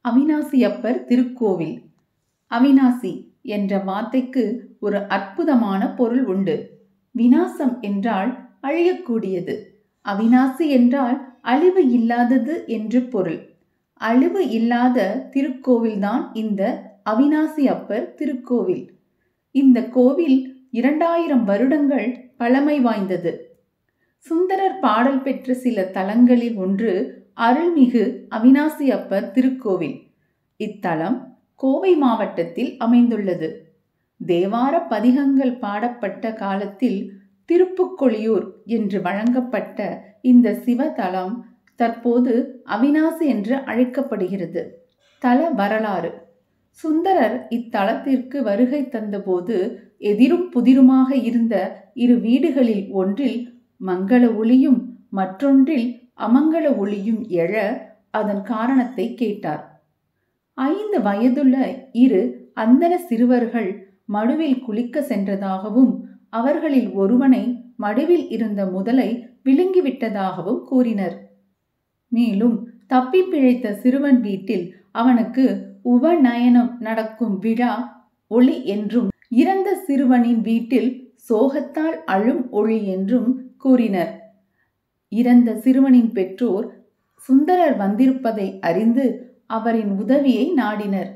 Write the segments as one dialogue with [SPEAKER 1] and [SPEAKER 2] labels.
[SPEAKER 1] அவினாசியப்பர் திருக்கோவில் அவினாசி என்ற வார்த்தைக்கு ஒரு அற்புதமான பொருள் உண்டு வினாசம் என்றால் அழியக்கூடியது அவினாசி என்றால் அழிவு இல்லாதது என்று பொருள் அழிவு இல்லாத திருக்கோவில்தான் இந்த அவினாசி அப்பர் திருக்கோவில் இந்த கோவில் இரண்டாயிரம் வருடங்கள் பழமை வாய்ந்தது சுந்தரர் பாடல் பெற்ற சில தலங்களில் ஒன்று அருள்மிகு அவினாசி அப்பர் திருக்கோவில் இத்தலம் கோவை மாவட்டத்தில் அமைந்துள்ளது தேவார பதிகங்கள் பாடப்பட்ட காலத்தில் திருப்புக்கொழியூர் என்று வழங்கப்பட்ட இந்த சிவதலம் தற்போது அவினாசி என்று அழைக்கப்படுகிறது தல வரலாறு சுந்தரர் இத்தலத்திற்கு வருகை தந்தபோது எதிரும் புதிருமாக இருந்த இரு வீடுகளில் ஒன்றில் மங்கள ஒளியும் மற்றொன்றில் அமங்கல ஒளியும் எழ அதன் காரணத்தை கேட்டார் ஐந்து வயதுள்ள இரு அந்தன சிறுவர்கள் மடுவில் குளிக்க சென்றதாகவும் அவர்களில் ஒருவனை மடுவில் இருந்த முதலை விழுங்கிவிட்டதாகவும் கூறினர் மேலும் தப்பி பிழைத்த சிறுவன் வீட்டில் அவனுக்கு உபநயனம் நடக்கும் விழா ஒளி என்றும் இறந்த சிறுவனின் வீட்டில் சோகத்தால் அழும் ஒளி என்றும் கூறினர் இறந்த சிறுவனின் பெற்றோர் சுந்தரர் வந்திருப்பதை அறிந்து அவரின் உதவியை நாடினர்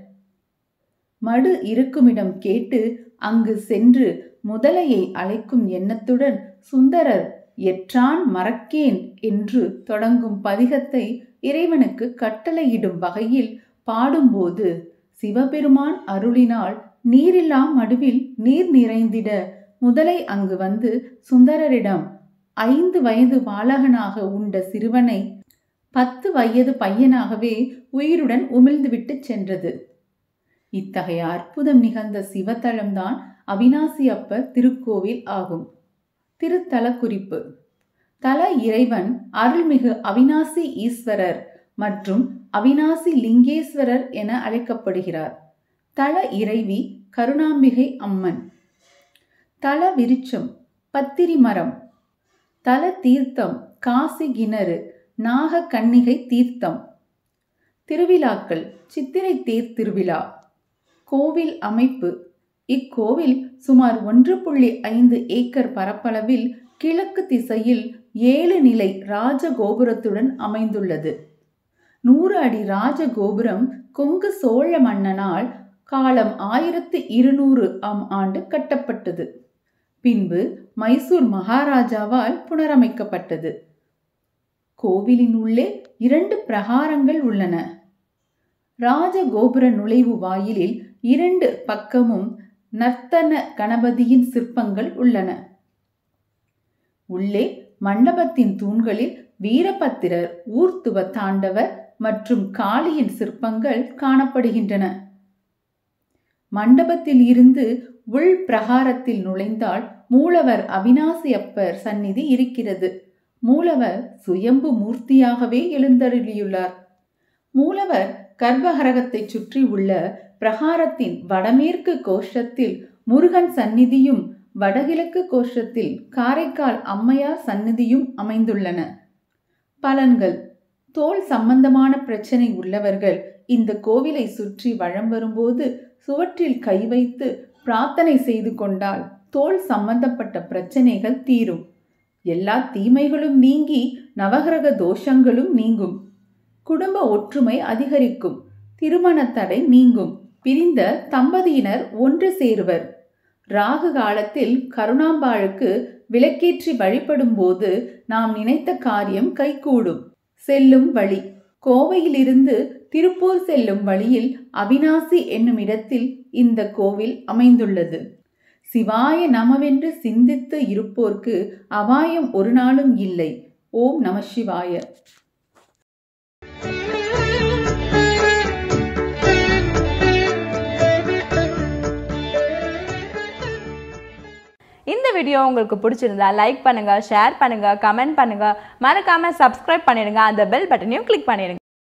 [SPEAKER 1] மடு இருக்குமிடம் கேட்டு அங்கு சென்று முதலையை அழைக்கும் எண்ணத்துடன் சுந்தரர் எற்றான் மறக்கேன் என்று தொடங்கும் பதிகத்தை இறைவனுக்கு கட்டளையிடும் வகையில் பாடும்போது சிவபெருமான் அருளினால் நீரில்லா மடுவில் நீர் நிறைந்திட முதலை அங்கு வந்து சுந்தரரிடம் ஐந்து வயது பாலகனாக உண்ட சிறுவனை பத்து வயது பையனாகவே உயிருடன் உமிழ்ந்துவிட்டு சென்றது இத்தகைய அற்புதம் நிகழ்ந்த சிவத்தலம்தான் அவினாசி அப்பர் திருக்கோவில் ஆகும் திருத்தல குறிப்பு தல இறைவன் அருள்மிகு அவினாசி ஈஸ்வரர் மற்றும் அவினாசி லிங்கேஸ்வரர் என அழைக்கப்படுகிறார் தல இறைவி கருணாம்பிகை அம்மன் தல விருட்சம் பத்திரி மரம் தல தீர்த்தம் காசி கிணறு நாக கன்னிகை தீர்த்தம் திருவிழாக்கள் சித்திரை தேர் திருவிழா கோவில் அமைப்பு இக்கோவில் சுமார் ஒன்று புள்ளி ஐந்து ஏக்கர் பரப்பளவில் கிழக்கு திசையில் ஏழு நிலை ராஜகோபுரத்துடன் அமைந்துள்ளது நூறு அடி ராஜகோபுரம் கொங்கு சோழ மன்னனால் காலம் ஆயிரத்து இருநூறு ஆம் ஆண்டு கட்டப்பட்டது பின்பு மைசூர் மகாராஜாவால் புனரமைக்கப்பட்டது கோவிலின் உள்ளே இரண்டு பிரகாரங்கள் உள்ளன ராஜகோபுர நுழைவு வாயிலில் இரண்டு பக்கமும் நர்த்தன கணபதியின் சிற்பங்கள் உள்ளன உள்ளே மண்டபத்தின் தூண்களில் வீரபத்திரர் ஊர்த்துவ தாண்டவர் மற்றும் காளியின் சிற்பங்கள் காணப்படுகின்றன மண்டபத்தில் இருந்து உள் பிரகாரத்தில் நுழைந்தால் மூலவர் அவினாசி அப்பர் சந்நிதி இருக்கிறது மூலவர் சுயம்பு மூர்த்தியாகவே எழுந்தருளியுள்ளார் மூலவர் கர்ப்பகரகத்தை சுற்றி உள்ள பிரகாரத்தின் வடமேற்கு கோஷ்டத்தில் முருகன் சந்நிதியும் வடகிழக்கு கோஷ்டத்தில் காரைக்கால் அம்மையார் சந்நிதியும் அமைந்துள்ளன பலன்கள் தோல் சம்பந்தமான பிரச்சனை உள்ளவர்கள் இந்த கோவிலை சுற்றி வளம் வரும்போது சுவற்றில் கை வைத்து பிரார்த்தனை செய்து கொண்டால் தோல் சம்பந்தப்பட்ட பிரச்சனைகள் தீரும் எல்லா தீமைகளும் நீங்கி நவகிரக தோஷங்களும் நீங்கும் குடும்ப ஒற்றுமை அதிகரிக்கும் திருமண தடை நீங்கும் பிரிந்த தம்பதியினர் ஒன்று சேருவர் ராகு காலத்தில் கருணாம்பாளுக்கு விளக்கேற்றி வழிபடும் போது நாம் நினைத்த காரியம் கைகூடும் செல்லும் வழி கோவையிலிருந்து திருப்பூர் செல்லும் வழியில் அவினாசி என்னும் இடத்தில் இந்த கோவில் அமைந்துள்ளது சிவாய நமவென்று சிந்தித்து இருப்போர்க்கு அபாயம் ஒரு நாளும் இல்லை ஓம் நம சிவாய
[SPEAKER 2] இந்த வீடியோ உங்களுக்கு பிடிச்சிருந்தா லைக் பண்ணுங்க ஷேர் பண்ணுங்க கமெண்ட் பண்ணுங்க மறக்காம சப்ஸ்கிரைப் பண்ணிடுங்க அந்த பெல் பட்டனையும் கிளிக் பண்ணிடுங்க